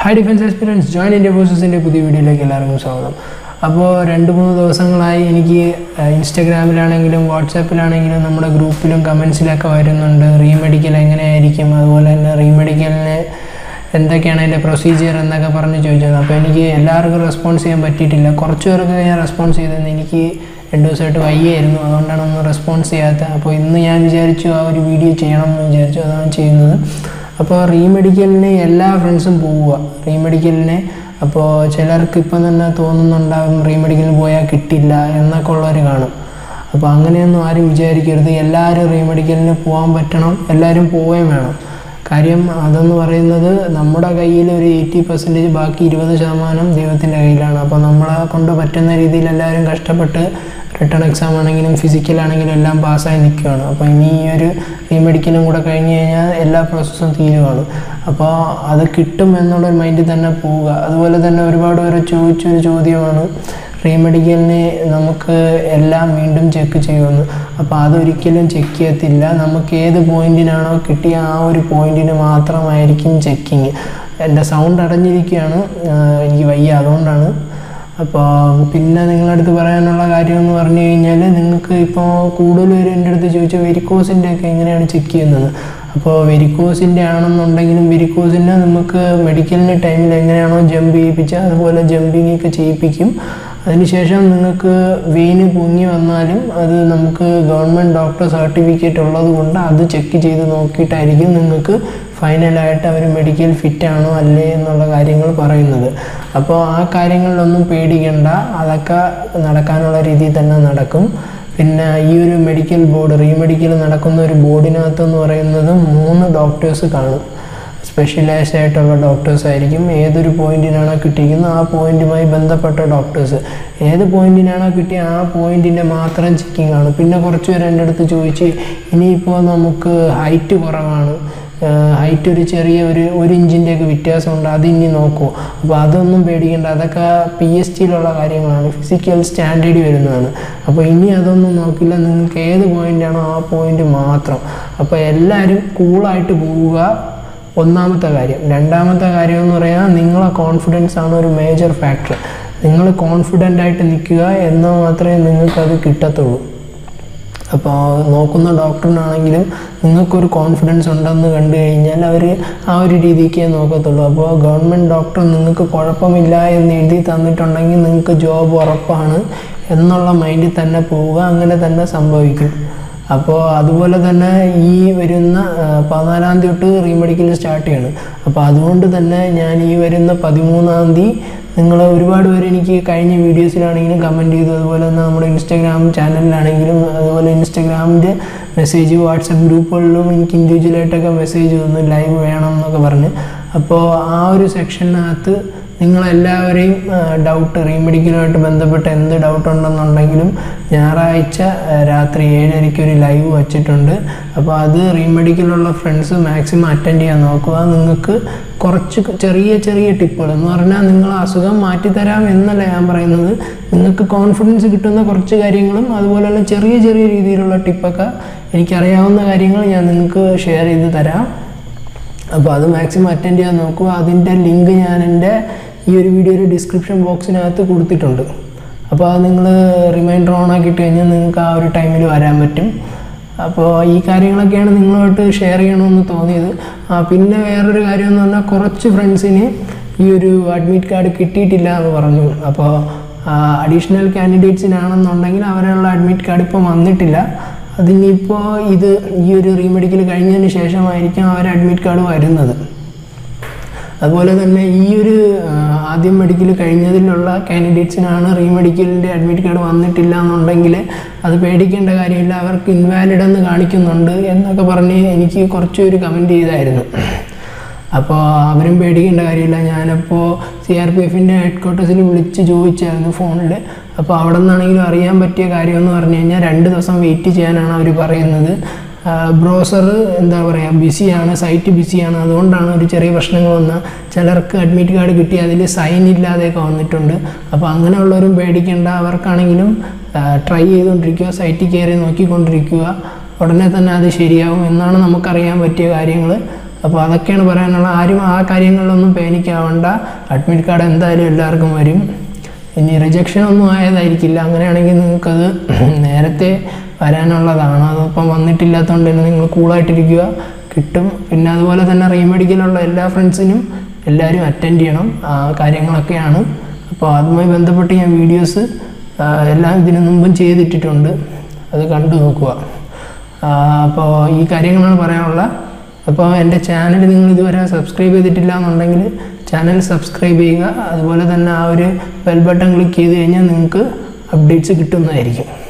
hi defence experience join India ഫോഴ്സസിൻ്റെ പുതിയ വീഡിയോയിലേക്ക് എല്ലാവർക്കും സ്വാഗതം അപ്പോൾ രണ്ട് മൂന്ന് ദിവസങ്ങളായി എനിക്ക് ഏഹ്, ഇൻസ്റ്റഗ്രാമിലാണെങ്കിലും വാട്സാപ്പിലാണെങ്കിലും നമ്മുടെ ഗ്രൂപ്പിലും കമൻസിലൊക്കെ വരുന്നുണ്ട് റീമെഡിക്കൽ എങ്ങനെയായിരിക്കും അതുപോലെ തന്നെ റീമെഡിക്കലിന് എന്തൊക്കെയാണ് അതിൻ്റെ പ്രൊസീജിയർ എന്നൊക്കെ പറഞ്ഞ് ചോദിച്ചത് അപ്പോൾ എനിക്ക് എല്ലാവർക്കും റെസ്പോൺസ് ചെയ്യാൻ പറ്റിയിട്ടില്ല കുറച്ച് പേർക്ക് ഞാൻ റെസ്പോൺസ് ചെയ്തതെന്ന് എനിക്ക് രണ്ട് ദിവസമായിട്ട് വയ്യായിരുന്നു അതുകൊണ്ടാണ് ഒന്നും റെസ്പോൺസ് ചെയ്യാത്തത് അപ്പോൾ ഇന്ന് ഞാൻ വിചാരിച്ചു ആ ഒരു വീഡിയോ ചെയ്യണം എന്ന് വിചാരിച്ചു അതാണ് ചെയ്യുന്നത് അപ്പോൾ റീമെഡിക്കലിന് എല്ലാ ഫ്രണ്ട്സും പോവുക റീമെഡിക്കലിന് അപ്പോൾ ചിലർക്ക് ഇപ്പം തന്നെ തോന്നുന്നുണ്ടാകും റീമെഡിക്കലിന് പോയാൽ കിട്ടില്ല എന്നൊക്കെ ഉള്ളവർ കാണും അപ്പോൾ അങ്ങനെയൊന്നും ആരും വിചാരിക്കരുത് എല്ലാവരും റീമെഡിക്കലിന് പോകാൻ പറ്റണം എല്ലാവരും പോവുകയും വേണം കാര്യം അതെന്ന് പറയുന്നത് നമ്മുടെ കയ്യിൽ ഒരു എയ്റ്റി പെർസെൻറ്റേജ് ബാക്കി ഇരുപത് ശതമാനം ദൈവത്തിൻ്റെ കയ്യിലാണ് അപ്പോൾ നമ്മളെ കൊണ്ട് പറ്റുന്ന രീതിയിൽ എല്ലാവരും കഷ്ടപ്പെട്ട് റിട്ടേൺ എക്സാം ആണെങ്കിലും ഫിസിക്കൽ ആണെങ്കിലും എല്ലാം പാസ്സായി നിൽക്കുകയാണ് അപ്പോൾ ഇനി ഈ ഒരു റീമെഡിക്കലും കൂടെ കഴിഞ്ഞ് കഴിഞ്ഞാൽ എല്ലാ പ്രോസസ്സും തീരുവാണ് അപ്പോൾ അത് കിട്ടും എന്നുള്ളൊരു മൈൻഡിൽ തന്നെ പോവുക അതുപോലെ തന്നെ ഒരുപാട് പേര് ചോദിച്ചൊരു ചോദ്യമാണ് റീമെഡിക്കലിന് നമുക്ക് എല്ലാം വീണ്ടും ചെക്ക് ചെയ്യുമെന്ന് അപ്പോൾ അതൊരിക്കലും ചെക്ക് ചെയ്യത്തില്ല നമുക്ക് ഏത് പോയിന്റിനാണോ കിട്ടിയ ആ ഒരു പോയിന്റിന് മാത്രമായിരിക്കും ചെക്കിങ് എൻ്റെ സൗണ്ട് അടഞ്ഞിരിക്കുകയാണ് ആഹ് എനിക്ക് വയ്യ അതുകൊണ്ടാണ് അപ്പോൾ പിന്നെ നിങ്ങളുടെ അടുത്ത് പറയാനുള്ള കാര്യം എന്ന് പറഞ്ഞു കഴിഞ്ഞാൽ നിങ്ങൾക്ക് ഇപ്പോൾ കൂടുതൽ പേര് എൻ്റെ അടുത്ത് ചോദിച്ചാൽ വെരിക്കോസിൻ്റെ ഒക്കെ എങ്ങനെയാണ് ചെക്ക് ചെയ്യുന്നത് അപ്പോൾ വെരിക്കോസിൻ്റെ ആണെന്നുണ്ടെങ്കിലും വെരിക്കോസിൻ്റെ നമുക്ക് മെഡിക്കലിൻ്റെ ടൈമിൽ എങ്ങനെയാണോ ജമ്പ് ചെയ്യിപ്പിച്ചാൽ അതുപോലെ ജമ്പിങ് ഒക്കെ ചെയ്യിപ്പിക്കും അതിനുശേഷം നിങ്ങൾക്ക് വെയിന് പൊങ്ങി വന്നാലും അത് നമുക്ക് ഗവൺമെൻറ് ഡോക്ടർ സർട്ടിഫിക്കറ്റ് ഉള്ളത് കൊണ്ട് അത് ചെക്ക് ചെയ്ത് നോക്കിയിട്ടായിരിക്കും നിങ്ങൾക്ക് ഫൈനലായിട്ട് അവർ മെഡിക്കൽ ഫിറ്റ് ആണോ അല്ലേ എന്നുള്ള കാര്യങ്ങൾ പറയുന്നത് അപ്പോൾ ആ കാര്യങ്ങളിലൊന്നും പേടിക്കണ്ട അതൊക്കെ നടക്കാനുള്ള രീതിയിൽ തന്നെ നടക്കും പിന്നെ ഈ ഒരു മെഡിക്കൽ ബോർഡ് റീമെഡിക്കൽ നടക്കുന്ന ഒരു ബോർഡിനകത്തെന്ന് പറയുന്നത് മൂന്ന് ഡോക്ടേഴ്സ് കാണും സ്പെഷ്യലൈസ്ഡ് ആയിട്ടുള്ള ഡോക്ടേഴ്സ് ആയിരിക്കും ഏതൊരു പോയിന്റിനാണോ കിട്ടിയിരിക്കുന്നത് ആ പോയിന്റുമായി ബന്ധപ്പെട്ട ഡോക്ടേഴ്സ് ഏത് പോയിന്റിനാണോ കിട്ടിയ ആ പോയിന്റിൻ്റെ മാത്രം ചെക്കിംഗ് ആണ് പിന്നെ കുറച്ച് പേര് എൻ്റെ അടുത്ത് ചോദിച്ച് ഇനിയിപ്പോൾ നമുക്ക് ഹൈറ്റ് കുറവാണ് ഹൈറ്റ് ഒരു ചെറിയ ഒരു ഒരു ഇഞ്ചിൻ്റെയൊക്കെ വ്യത്യാസമുണ്ട് അത് ഇനി നോക്കൂ അപ്പോൾ അതൊന്നും പേടിക്കേണ്ട അതൊക്കെ പി എസ് ടിയിലുള്ള കാര്യങ്ങളാണ് ഫിസിക്കൽ സ്റ്റാൻഡേർഡ് വരുന്നതാണ് അപ്പോൾ ഇനി അതൊന്നും നോക്കില്ല നിങ്ങൾക്ക് ഏത് പോയിൻ്റാണോ ആ പോയിൻ്റ് മാത്രം അപ്പോൾ എല്ലാവരും കൂളായിട്ട് പോവുക ഒന്നാമത്തെ കാര്യം രണ്ടാമത്തെ കാര്യം എന്ന് പറയാൻ നിങ്ങളെ കോൺഫിഡൻസ് ആണ് ഒരു മേജർ ഫാക്ടർ നിങ്ങൾ കോൺഫിഡൻ്റ് ആയിട്ട് നിൽക്കുക എന്നാൽ മാത്രമേ നിങ്ങൾക്കത് കിട്ടത്തുള്ളൂ അപ്പോൾ നോക്കുന്ന ഡോക്ടറിനാണെങ്കിലും നിങ്ങൾക്കൊരു കോൺഫിഡൻസ് ഉണ്ടെന്ന് കണ്ടു കഴിഞ്ഞാൽ അവർ ആ ഒരു രീതിക്കേ നോക്കത്തുള്ളൂ അപ്പോൾ ഗവൺമെൻറ് ഡോക്ടർ നിങ്ങൾക്ക് കുഴപ്പമില്ല എന്ന് എഴുതി തന്നിട്ടുണ്ടെങ്കിൽ നിങ്ങൾക്ക് ജോബ് ഉറപ്പാണ് എന്നുള്ള മൈൻഡിൽ തന്നെ പോവുക അങ്ങനെ തന്നെ സംഭവിക്കും അപ്പോൾ അതുപോലെ തന്നെ ഈ വരുന്ന ആ, പതിനാലാം തീയതി തൊട്ട് റീമെഡിക്കൽ സ്റ്റാർട്ട് ചെയ്യണം അപ്പോൾ അതുകൊണ്ട് തന്നെ ഞാൻ ഈ വരുന്ന പതിമൂന്നാം തീയതി നിങ്ങൾ ഒരുപാട് പേര് എനിക്ക് കഴിഞ്ഞ വീഡിയോസിലാണെങ്കിലും കമൻറ്റ് ചെയ്തു അതുപോലെ തന്നെ നമ്മുടെ ഇൻസ്റ്റാഗ്രാം ചാനലിലാണെങ്കിലും അതുപോലെ ഇൻസ്റ്റാഗ്രാമിൻ്റെ മെസ്സേജ് വാട്സപ്പ് ഗ്രൂപ്പുകളിലും എനിക്ക് ഇൻഡിവിജ്വലായിട്ടൊക്കെ മെസ്സേജ് തന്നു ലൈവ് വേണം എന്നൊക്കെ പറഞ്ഞ് അപ്പോൾ ആ ഒരു സെക്ഷനകത്ത് നിങ്ങളെല്ലാവരെയും ഡൗട്ട് റീമെഡിക്കലുമായിട്ട് ബന്ധപ്പെട്ട് എന്ത് ഡൗട്ട് ഉണ്ടെന്നുണ്ടെങ്കിലും ഞായറാഴ്ച ആ, രാത്രി ഏഴരയ്ക്ക് ഒരു ലൈവ് വച്ചിട്ടുണ്ട് അപ്പോൾ അത് റീമെഡിക്കലുള്ള ഫ്രണ്ട്സ് മാക്സിമം അറ്റൻഡ് ചെയ്യാൻ നോക്കുക നിങ്ങൾക്ക് കുറച്ച് ചെറിയ ചെറിയ ടിപ്പുകൾ എന്ന് പറഞ്ഞാൽ നിങ്ങൾ അസുഖം മാറ്റിത്തരാം എന്നല്ല ഞാൻ പറയുന്നത് നിങ്ങൾക്ക് കോൺഫിഡൻസ് കിട്ടുന്ന കുറച്ച് കാര്യങ്ങളും അതുപോലെയുള്ള ചെറിയ ചെറിയ രീതിയിലുള്ള ടിപ്പൊക്കെ എനിക്കറിയാവുന്ന കാര്യങ്ങൾ ഞാൻ നിങ്ങൾക്ക് ഷെയർ ചെയ്ത് തരാം അപ്പോൾ അത് മാക്സിമം അറ്റൻഡ് ചെയ്യാൻ നോക്കുക അതിൻ്റെ ലിങ്ക് ഞാൻ എൻ്റെ ഈ ഒരു വീഡിയോയുടെ ഡിസ്ക്രിപ്ഷൻ ബോക്സിനകത്ത് കൊടുത്തിട്ടുണ്ട് അപ്പോൾ അത് നിങ്ങൾ റിമൈൻഡർ ഓൺ ആക്കിയിട്ട് കഴിഞ്ഞാൽ നിങ്ങൾക്ക് ആ ഒരു ടൈമിൽ വരാൻ പറ്റും അപ്പോൾ ഈ കാര്യങ്ങളൊക്കെയാണ് നിങ്ങളുമായിട്ട് ഷെയർ ചെയ്യണമെന്ന് തോന്നിയത് ആ, പിന്നെ വേറൊരു കാര്യം എന്ന് പറഞ്ഞാൽ കുറച്ച് ഫ്രണ്ട്സിന് ഈ ഒരു അഡ്മിറ്റ് കാർഡ് കിട്ടിയിട്ടില്ല എന്ന് പറഞ്ഞു അപ്പോൾ അഡീഷണൽ കാൻഡിഡേറ്റ്സിനാണെന്നുണ്ടെങ്കിൽ അവരുള്ള അഡ്മിറ്റ് കാർഡ് ഇപ്പോൾ വന്നിട്ടില്ല അതിനിപ്പോൾ ഇത് ഈ ഒരു റീമെഡിക്കൽ കഴിഞ്ഞതിന് ശേഷമായിരിക്കും അവർ അഡ്മിറ്റ് കാർഡ് വരുന്നത് അതുപോലെ തന്നെ ഈ ഒരു ആ, ആദ്യം മെഡിക്കൽ കഴിഞ്ഞതിലുള്ള കാൻഡിഡേറ്റ്സിനാണ് റീമെഡിക്കലിൻ്റെ അഡ്മിറ്റ് കാർഡ് വന്നിട്ടില്ല എന്നുണ്ടെങ്കിൽ അത് പേടിക്കേണ്ട കാര്യമില്ല അവർക്ക് ഇൻവാലിഡ് എന്ന് കാണിക്കുന്നുണ്ട് എന്നൊക്കെ പറഞ്ഞ് എനിക്ക് കുറച്ച് പേര് കമൻറ്റ് ചെയ്തായിരുന്നു അപ്പോൾ അവരും പേടിക്കേണ്ട കാര്യമില്ല ഞാനപ്പോൾ സി ആർ പി എഫിൻ്റെ ഹെഡ് ക്വാർട്ടേഴ്സിൽ വിളിച്ച് ചോദിച്ചായിരുന്നു ഫോണിൽ അപ്പോൾ അവിടെ നിന്നാണെങ്കിലും അറിയാൻ പറ്റിയ കാര്യം എന്ന് പറഞ്ഞു കഴിഞ്ഞാൽ രണ്ട് ദിവസം വെയിറ്റ് ചെയ്യാനാണ് അവർ പറയുന്നത് ബ്രോസർ എന്താ പറയുക ബിസിയാണ് സൈറ്റ് ബിസിയാണ് അതുകൊണ്ടാണ് ഒരു ചെറിയ പ്രശ്നങ്ങൾ വന്നാൽ ചിലർക്ക് അഡ്മിറ്റ് കാർഡ് കിട്ടി അതിൽ സൈൻ ഇല്ലാതെയൊക്കെ വന്നിട്ടുണ്ട് അപ്പോൾ അങ്ങനെയുള്ളവരും പേടിക്കേണ്ട അവർക്കാണെങ്കിലും ട്രൈ ചെയ്തുകൊണ്ടിരിക്കുക സൈറ്റിൽ കയറി നോക്കിക്കൊണ്ടിരിക്കുക ഉടനെ തന്നെ അത് ശരിയാവും എന്നാണ് നമുക്കറിയാൻ പറ്റിയ കാര്യങ്ങൾ അപ്പോൾ അതൊക്കെയാണ് പറയാനുള്ള ആരും ആ കാര്യങ്ങളിലൊന്നും പാനിക്കാവണ്ട അഡ്മിറ്റ് കാർഡ് എന്തായാലും എല്ലാവർക്കും വരും ഇനി റിജക്ഷൻ ഒന്നും ആയതായിരിക്കില്ല അങ്ങനെയാണെങ്കിൽ നിങ്ങൾക്കത് നേരത്തെ വരാനുള്ളതാണ് അതിപ്പം വന്നിട്ടില്ലാത്തതുകൊണ്ട് തന്നെ നിങ്ങൾ കൂളായിട്ടിരിക്കുക കിട്ടും പിന്നെ അതുപോലെ തന്നെ റീമെഡിക്കലുള്ള എല്ലാ ഫ്രണ്ട്സിനും എല്ലാവരും അറ്റൻഡ് ചെയ്യണം ആ കാര്യങ്ങളൊക്കെയാണ് അപ്പോൾ അതുമായി ബന്ധപ്പെട്ട് ഞാൻ വീഡിയോസ് എല്ലാം ഇതിനു മുമ്പും ചെയ്തിട്ടിട്ടുണ്ട് അത് കണ്ടു നോക്കുക അപ്പോൾ ഈ കാര്യങ്ങളാണ് പറയാനുള്ള അപ്പോൾ എൻ്റെ ചാനൽ നിങ്ങൾ ഇതുവരെ സബ്സ്ക്രൈബ് ചെയ്തിട്ടില്ല എന്നുണ്ടെങ്കിൽ ചാനൽ സബ്സ്ക്രൈബ് ചെയ്യുക അതുപോലെ തന്നെ ആ ഒരു ബെൽ ബട്ടൺ ക്ലിക്ക് ചെയ്ത് കഴിഞ്ഞാൽ നിങ്ങൾക്ക് അപ്ഡേറ്റ്സ് കിട്ടുന്നതായിരിക്കും